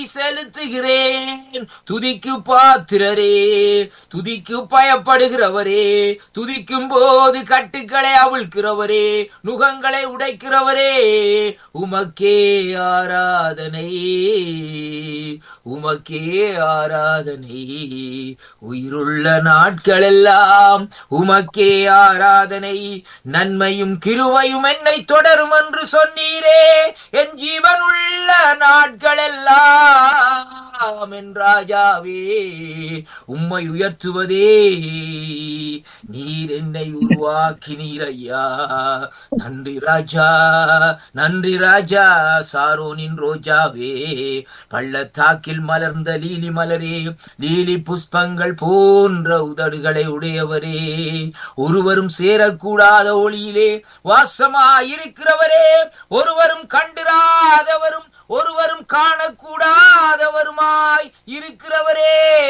செலுத்துகிறேன் துதிக்கு பாத்திரரே துதிக்கு பயப்படுகிறவரே துதிக்கும் போது கட்டுக்களை அவிழ்க்கிறவரே நுகங்களை உடைக்கிறவரே உமக்கே ஆராதனை உமக்கே ஆராதனை உயிருள்ள நாட்களெல்லாம் உமக்கே ஆராதனை நன்மையும் கிருவையும் என்னை தொடரும் என்று சொன்னீரே என் ஜீவனுள்ள நாட்களெல்லாம் என் ராஜாவே உம்மை உயர்த்துவதே நீர் என்னை உருவாக்கினீர் ஐயா நன்றி ராஜா நன்றி ராஜா சாரோனின் ரோஜாவே பள்ளத்தாக்கில் மலர்ந்த லீலி மலரே லீலி புஷ்பங்கள் போன்ற உதடுகளை உடையவரே ஒருவரும் சேரக்கூடாத ஒளியிலே வாசமாயிருக்கிறவரே ஒருவரும் கண்டிராதவரும் ஒருவரும் காணக்கூடாதவருமாய் இருக்கிறவரே